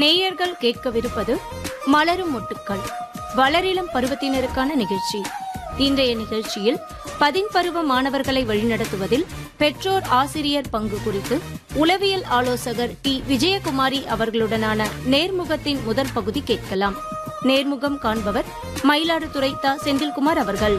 நேயர்கள் கேட்கவிருப்பது மலரும் மொட்டுக்கள் வளரிளம் பருவத்தினருக்கான நிகழ்ச்சி இன்றைய நிகழ்ச்சியில் பதின்பருவ மாணவர்களை வழிநடத்துவதில் பெற்றோர் ஆசிரியர் பங்கு குறித்து உளவியல் ஆலோசகர் டி விஜயகுமாரி அவர்களுடனான நேர்முகத்தின் முதல் பகுதி கேட்கலாம் நேர்முகம் காண்பவர் மயிலாடுதுறை தா செந்தில்குமார் அவர்கள்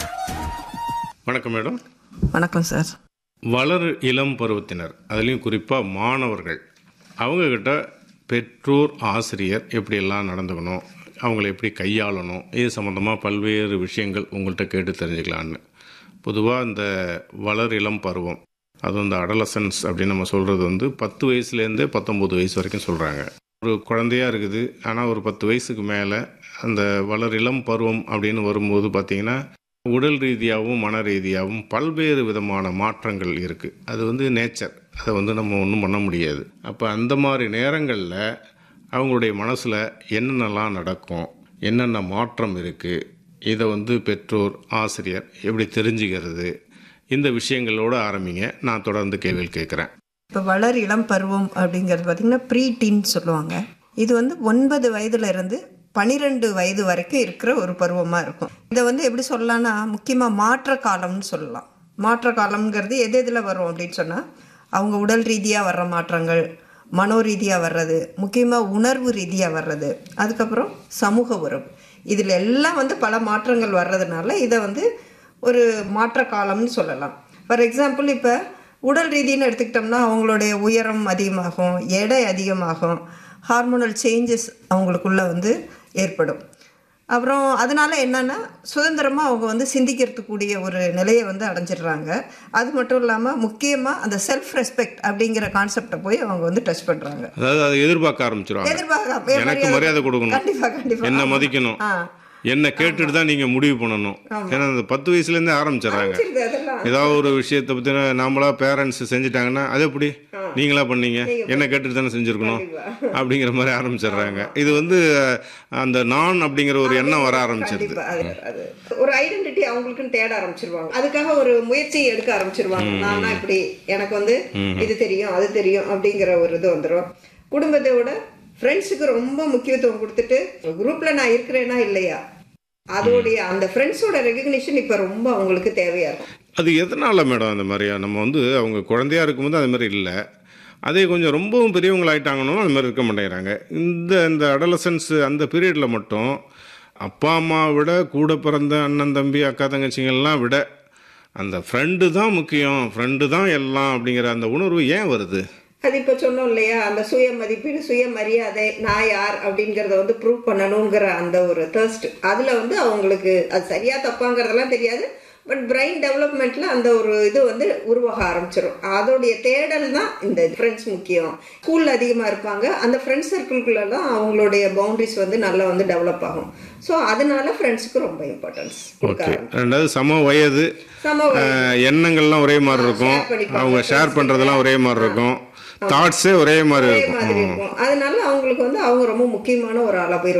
வணக்கம் மேடம் வணக்கம் சார் வளர் இளம் பருவத்தினர் அதுலேயும் குறிப்பாக மாணவர்கள் அவங்கக்கிட்ட பெற்றோர் ஆசிரியர் எப்படியெல்லாம் நடந்துக்கணும் அவங்கள எப்படி கையாளணும் இது சம்மந்தமாக பல்வேறு விஷயங்கள் உங்கள்கிட்ட கேட்டு தெரிஞ்சுக்கலான்னு பொதுவாக இந்த வளர் இளம் பருவம் அதுவும் இந்த அடலசன்ஸ் அப்படின்னு நம்ம சொல்கிறது வந்து பத்து வயசுலேருந்தே பத்தொம்போது வயசு வரைக்கும் சொல்கிறாங்க ஒரு குழந்தையா இருக்குது ஆனால் ஒரு பத்து வயசுக்கு மேலே அந்த வளர் இளம் பருவம் அப்படின்னு வரும்போது பார்த்திங்கன்னா உடல் ரீதியாகவும் மன ரீதியாகவும் பல்வேறு விதமான மாற்றங்கள் இருக்குது அது வந்து நேச்சர் அதை வந்து நம்ம ஒன்றும் பண்ண முடியாது அப்போ அந்த மாதிரி நேரங்களில் அவங்களுடைய மனசில் என்னென்னலாம் நடக்கும் என்னென்ன மாற்றம் இருக்குது இதை வந்து பெற்றோர் ஆசிரியர் எப்படி தெரிஞ்சுக்கிறது இந்த விஷயங்களோடு ஆரம்பிங்க நான் தொடர்ந்து கேள்விகள் கேட்குறேன் இப்போ வளர் இளம் பருவம் அப்படிங்கிறது பார்த்திங்கன்னா ப்ரீ டீன் சொல்லுவாங்க இது வந்து ஒன்பது வயதுல இருந்து பனிரெண்டு வயது வரைக்கும் இருக்கிற ஒரு பருவமாக இருக்கும் இதை வந்து எப்படி சொல்லலாம்னா முக்கியமாக மாற்ற காலம்னு சொல்லலாம் மாற்ற காலம்ங்கிறது எது எதில் வரும் அப்படின்னு சொன்னால் அவங்க உடல் ரீதியாக வர்ற மாற்றங்கள் மனோ ரீதியாக வர்றது முக்கியமாக உணர்வு ரீதியாக வர்றது அதுக்கப்புறம் சமூக உறவு இதில் எல்லாம் வந்து பல மாற்றங்கள் வர்றதுனால இதை வந்து ஒரு மாற்ற காலம்னு சொல்லலாம் ஃபார் எக்ஸாம்பிள் இப்போ உடல் ரீதின்னு எடுத்துக்கிட்டோம்னா அவங்களுடைய உயரம் அதிகமாகும் எடை அதிகமாகும் ஹார்மோனல் சேஞ்சஸ் அவங்களுக்குள்ள வந்து ஏற்படும் அப்புறம் அதனால என்னன்னா சுதந்திரமாக அவங்க வந்து சிந்திக்கிறதுக்கூடிய ஒரு நிலையை வந்து அடைஞ்சிடுறாங்க அது மட்டும் இல்லாமல் முக்கியமாக அந்த செல்ஃப் ரெஸ்பெக்ட் அப்படிங்கிற கான்செப்டை போய் அவங்க வந்து டச் பண்ணுறாங்க அதாவது அதை எதிர்பார்க்க ஆரம்பிச்சிருவாங்க எதிர்பார்க்க எனக்கு மரியாதை கொடுக்கணும் கண்டிப்பாக கண்டிப்பாக என்ன மதிக்கணும் ஆ என்ன கேட்டுட்டு தான் நீங்கள் முடிவு பண்ணணும் ஏன்னா அந்த பத்து வயசுலேருந்தே ஆரம்பிச்சிடுறாங்க சரி, அதெல்லாம் ஏதாவது ஒரு விஷயத்தை பற்றின நாமளா பேரண்ட்ஸ் செஞ்சுட்டாங்கன்னா அது எப்படி நீங்களா பண்ணீங்க என்ன கேட்டுட்டு தானே செஞ்சுருக்கணும் அப்படிங்கிற மாதிரி ஆரம்பிச்சிடுறாங்க இது வந்து அஹ், அந்த நான் அப்படிங்கிற ஒரு எண்ணம் வர ஆரம்பிச்சிருது கண்டிப்பா அது அது ஒரு ஐடென்டிட்டி அவங்களுக்குன்னு தேட ஆரம்பிச்சிருவாங்க அதுக்காக ஒரு முயற்சி எடுக்க ஆரம்பிச்சிருவாங்க நானா இப்படி எனக்கு வந்து இது தெரியும் அது தெரியும் அப்படிங்கிற ஒரு இது வந்துடும் குடும்பத்தை விட ஃப்ரெண்ட்ஸுக்கு ரொம்ப முக்கியத்துவம் கொடுத்துட்டு குரூப்ல நான் இருக்கிறேனா இல்லையா அதோடைய அந்த ஃப்ரெண்ட்ஸோட ரெகக்னிஷன் இப்ப ரொம்ப அவங்களுக்கு தேவையா இருக்கும் அது எதனால மேடம் அந்த மாதிரியா நம்ம வந்து அவங்க குழந்தையா இருக்கும்போது அது மாதிரி இல்லை அதே கொஞ்சம் ரொம்பவும் பெரியவங்களாயிட்டாங்கன்னு அது மாதிரி இருக்க மாட்டேங்கிறாங்க இந்த இந்த அடலசன்ஸ் அந்த பீரியடில் மட்டும் அப்பா அம்மா விட கூட பிறந்த அண்ணன் தம்பி அக்கா தங்கச்சிங்கெல்லாம் விட அந்த ஃப்ரெண்டு தான் முக்கியம் ஃப்ரெண்டு தான் எல்லாம் அப்படிங்கிற அந்த உணர்வு ஏன் வருது அது இப்போ சொன்னோம் இல்லையா அந்த சுய மதிப்பீடு சுய மரியாதை நான் யார் அப்படிங்கிறத வந்து ப்ரூவ் பண்ணணுங்கிற அந்த ஒரு தர்ஸ்ட் அதில் வந்து அவங்களுக்கு அது சரியா தப்பாங்கிறதெல்லாம் தெரியாது பட் பிரெயின் டெவலப்மெண்ட்ல அந்த ஒரு இது வந்து உருவாக ஆரம்பிச்சிடும் அதோடைய தேடல் தான் இந்த ஃப்ரெண்ட்ஸ் முக்கியம் ஸ்கூல்ல அதிகமாக இருப்பாங்க அந்த ஃப்ரெண்ட்ஸ் சர்க்கிள்குள்ள தான் அவங்களுடைய பவுண்டரிஸ் வந்து நல்லா வந்து டெவலப் ஆகும் ஸோ அதனால ஃப்ரெண்ட்ஸுக்கு ரொம்ப இம்பார்ட்டன்ஸ் கொடுக்க ஓகே ரெண்டாவது சம வயது சம அஹ், எண்ணங்கள்லாம் ஒரே மாதிரி இருக்கும் share பண்ணிப்பாங்க. அவங்க ஷேர் பண்ணுறதெல்லாம் ஒரே மாதிரி இருக்கும் தாட்ஸே ஒரே மாதிரி ஒரே இருக்கும் மாதிரி இருக்கும் அதனால அவங்களுக்கு வந்து அவங்க ரொம்ப முக்கியமான ஒரு ஆளா போய்